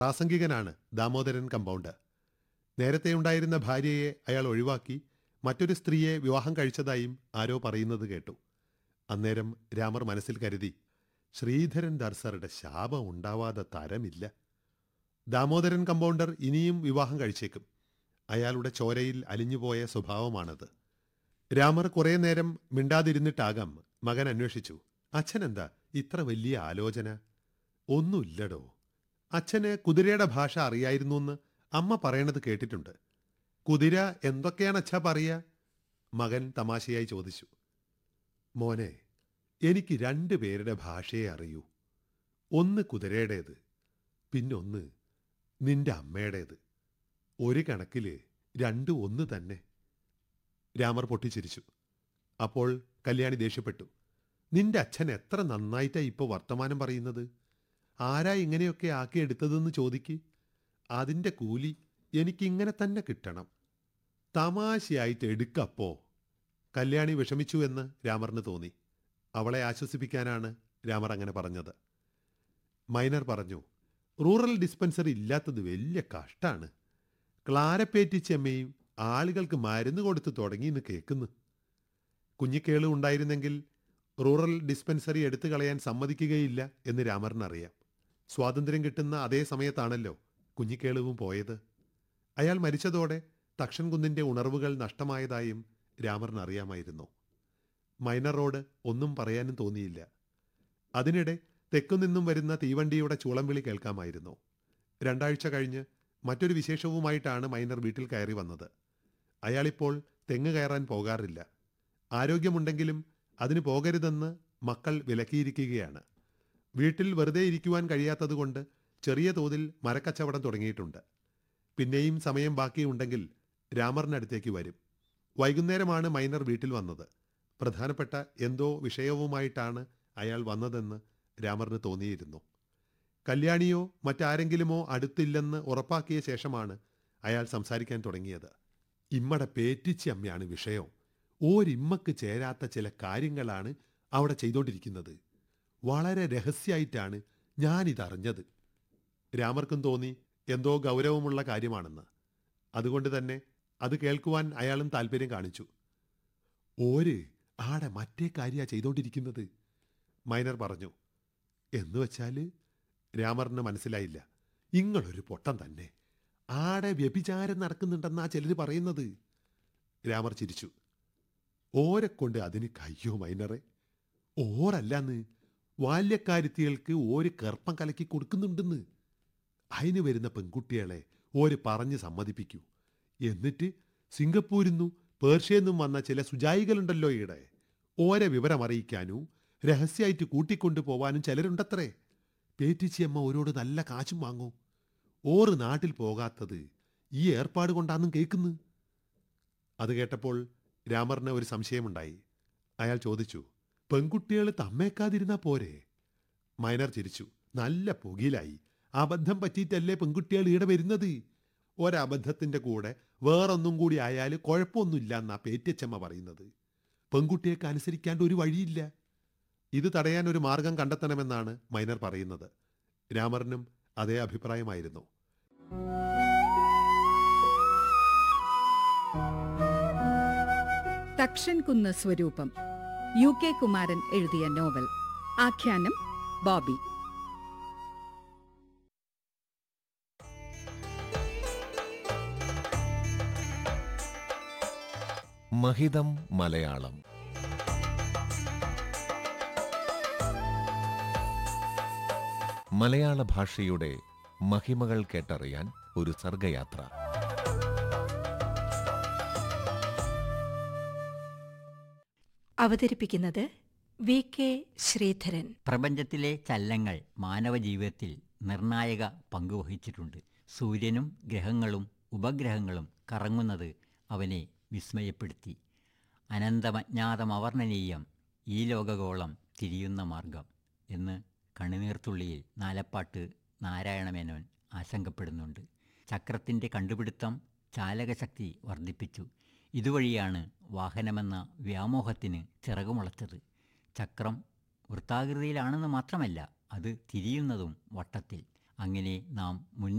പ്രാസംഗികനാണ് Damodaran compounder നേരത്തെ ഉണ്ടായിരുന്ന ഭാര്യയെ അയാൾ ഒഴിവാക്കി മറ്റൊരു സ്ത്രീയെ വിവാഹം കഴിച്ചതായും ആരോ പറയുന്നത് കേട്ടു അന്നേരം രാമർ മനസ്സിൽ കരുതി ശ്രീധരൻ ദർസറുടെ ശാപം ഉണ്ടാവാതെ തരമില്ല ദാമോദരൻ കമ്പൗണ്ടർ ഇനിയും വിവാഹം കഴിച്ചേക്കും അയാളുടെ ചോരയിൽ അലിഞ്ഞുപോയ സ്വഭാവമാണത് രാമർ കുറേ നേരം മിണ്ടാതിരുന്നിട്ടാകാം മകൻ അന്വേഷിച്ചു അച്ഛനെന്താ ഇത്ര വലിയ ആലോചന ഒന്നുമില്ലടോ അച്ഛന് കുതിരയുടെ ഭാഷ അറിയായിരുന്നു എന്ന് അമ്മ പറയണത് കേട്ടിട്ടുണ്ട് കുതിര എന്തൊക്കെയാണ് അച്ഛാ പറയുക മകൻ തമാശയായി ചോദിച്ചു മോനെ എനിക്ക് രണ്ടു പേരുടെ ഭാഷയെ അറിയൂ ഒന്ന് കുതിരയുടേത് പിന്നൊന്ന് നിന്റെ അമ്മയുടേത് ഒരു കണക്കില് രണ്ടും ഒന്ന് തന്നെ രാമർ പൊട്ടിച്ചിരിച്ചു അപ്പോൾ കല്യാണി ദേഷ്യപ്പെട്ടു നിന്റെ അച്ഛൻ എത്ര നന്നായിട്ടാ ഇപ്പൊ വർത്തമാനം പറയുന്നത് ആരാ ഇങ്ങനെയൊക്കെ ആക്കിയെടുത്തതെന്ന് ചോദിക്ക് അതിന്റെ കൂലി എനിക്കിങ്ങനെ തന്നെ കിട്ടണം തമാശയായിട്ട് എടുക്കപ്പോ കല്യാണി വിഷമിച്ചു എന്ന് രാമറിന് തോന്നി അവളെ ആശ്വസിപ്പിക്കാനാണ് രാമർ അങ്ങനെ പറഞ്ഞത് മൈനർ പറഞ്ഞു റൂറൽ ഡിസ്പെൻസറി ഇല്ലാത്തത് വലിയ കഷ്ടാണ് ക്ലാരപ്പേറ്റിച്ചമ്മയും ആളുകൾക്ക് മരുന്ന് കൊടുത്ത് തുടങ്ങിയെന്ന് കേൾക്കുന്നു കുഞ്ഞിക്കേള് ഉണ്ടായിരുന്നെങ്കിൽ റൂറൽ ഡിസ്പെൻസറി എടുത്തു കളയാൻ സമ്മതിക്കുകയില്ല എന്ന് രാമറിനറിയാം സ്വാതന്ത്ര്യം കിട്ടുന്ന അതേ സമയത്താണല്ലോ കുഞ്ഞിക്കേളുവും പോയത് അയാൾ മരിച്ചതോടെ തക്ഷൻ കുന്നിന്റെ ഉണർവുകൾ നഷ്ടമായതായും രാമറിനറിയാമായിരുന്നു മൈനർ റോഡ് ഒന്നും പറയാനും തോന്നിയില്ല അതിനിടെ തെക്കുനിന്നും വരുന്ന തീവണ്ടിയുടെ ചൂളംവിളി കേൾക്കാമായിരുന്നു രണ്ടാഴ്ച കഴിഞ്ഞ് മറ്റൊരു വിശേഷവുമായിട്ടാണ് മൈനർ വീട്ടിൽ കയറി വന്നത് അയാളിപ്പോൾ തെങ്ങ് കയറാൻ പോകാറില്ല ആരോഗ്യമുണ്ടെങ്കിലും അതിന് പോകരുതെന്ന് മക്കൾ വിലക്കിയിരിക്കുകയാണ് വീട്ടിൽ വെറുതെ ഇരിക്കുവാൻ കഴിയാത്തതുകൊണ്ട് ചെറിയ തോതിൽ മരക്കച്ചവടം തുടങ്ങിയിട്ടുണ്ട് പിന്നെയും സമയം ബാക്കിയുണ്ടെങ്കിൽ രാമറിനടുത്തേക്ക് വരും വൈകുന്നേരമാണ് മൈനർ വീട്ടിൽ വന്നത് പ്രധാനപ്പെട്ട എന്തോ വിഷയവുമായിട്ടാണ് അയാൾ വന്നതെന്ന് രാമറിന് തോന്നിയിരുന്നു കല്യാണിയോ മറ്റാരെങ്കിലുമോ അടുത്തില്ലെന്ന് ഉറപ്പാക്കിയ ശേഷമാണ് അയാൾ സംസാരിക്കാൻ തുടങ്ങിയത് ഇമ്മടെ പേറ്റിച്ചി അമ്മയാണ് വിഷയം ഓരിമ്മക്ക് ചേരാത്ത ചില കാര്യങ്ങളാണ് അവിടെ ചെയ്തുകൊണ്ടിരിക്കുന്നത് വളരെ രഹസ്യമായിട്ടാണ് ഞാനിതറിഞ്ഞത് രാമർക്കും തോന്നി എന്തോ ഗൗരവമുള്ള കാര്യമാണെന്ന് അതുകൊണ്ട് തന്നെ അത് കേൾക്കുവാൻ അയാളും താല്പര്യം കാണിച്ചു ഓര് ആടെ മറ്റേ കാര്യ ചെയ്തോണ്ടിരിക്കുന്നത് മൈനർ പറഞ്ഞു എന്ന് വെച്ചാല് രാമറിന് മനസ്സിലായില്ല ഇങ്ങളൊരു പൊട്ടം തന്നെ ആടെ വ്യഭിചാരം നടക്കുന്നുണ്ടെന്നാ ചിലര് പറയുന്നത് രാമർ ചിരിച്ചു ഓരെക്കൊണ്ട് അതിന് കയ്യോ മൈനറെ ഓറല്ലാന്ന് ബാല്യക്കാരുത്തികൾക്ക് ഓര് കർപ്പം കലക്കി കൊടുക്കുന്നുണ്ടെന്ന് അതിന് വരുന്ന പെൺകുട്ടികളെ ഓര് പറഞ്ഞ് സമ്മതിപ്പിക്കൂ എന്നിട്ട് സിംഗപ്പൂരിന്നു പേർഷ്യന്നും വന്ന ചില സുജായികളുണ്ടല്ലോ ഈടെ ഓരെ വിവരം അറിയിക്കാനും രഹസ്യമായിട്ട് കൂട്ടിക്കൊണ്ടു പോവാനും ചിലരുണ്ടത്രേ പേറ്റിച്ചിയമ്മ ഓരോട് നല്ല കാശും വാങ്ങൂ ഓറ് നാട്ടിൽ പോകാത്തത് ഈ ഏർപ്പാട് കൊണ്ടാന്നും കേൾക്കുന്നു അത് കേട്ടപ്പോൾ രാമറിന് ഒരു സംശയമുണ്ടായി അയാൾ ചോദിച്ചു പെൺകുട്ടികൾ തമ്മേക്കാതിരുന്നാ പോരെ മൈനർ ചിരിച്ചു നല്ല പുകിലായി അബദ്ധം പറ്റിയിട്ടല്ലേ പെൺകുട്ടികൾ ഈടെ വരുന്നത് ഒരബദ്ധത്തിന്റെ കൂടെ വേറൊന്നും കൂടി ആയാൽ കുഴപ്പമൊന്നുമില്ല എന്നാ പേറ്റച്ചമ്മ പറയുന്നത് പെൺകുട്ടിയൊക്കെ അനുസരിക്കാണ്ട് ഒരു വഴിയില്ല ഇത് തടയാൻ ഒരു മാർഗം കണ്ടെത്തണമെന്നാണ് മൈനർ പറയുന്നത് രാമറിനും അതേ അഭിപ്രായമായിരുന്നു തക്ഷൻ കുന്ന് സ്വരൂപം യു കെ കുമാരൻ എഴുതിയ നോവൽ ആഖ്യാനം ബോബി മഹിതം മലയാളം മലയാള ഭാഷയുടെ മഹിമകൾ കേട്ടറിയാൻ ഒരു സർഗയാത്ര അവതരിപ്പിക്കുന്നത് വി കെ ശ്രീധരൻ പ്രപഞ്ചത്തിലെ ചലനങ്ങൾ മാനവ ജീവിതത്തിൽ നിർണായക പങ്കുവഹിച്ചിട്ടുണ്ട് സൂര്യനും ഗ്രഹങ്ങളും ഉപഗ്രഹങ്ങളും കറങ്ങുന്നത് അവനെ വിസ്മയപ്പെടുത്തി അനന്തമജ്ഞാതമവർണ്ണനീയം ഈ ലോകഗോളം തിരിയുന്ന മാർഗം എന്ന് കണ്ണുനീർത്തുള്ളിയിൽ നാലപ്പാട്ട് നാരായണമേനോൻ ആശങ്കപ്പെടുന്നുണ്ട് ചക്രത്തിൻ്റെ കണ്ടുപിടുത്തം ചാലകശക്തി വർദ്ധിപ്പിച്ചു ഇതുവഴിയാണ് വാഹനമെന്ന വ്യാമോഹത്തിന് ചിറകുമുളച്ചത് ചക്രം വൃത്താകൃതിയിലാണെന്ന് മാത്രമല്ല അത് തിരിയുന്നതും വട്ടത്തിൽ അങ്ങനെ നാം മുൻ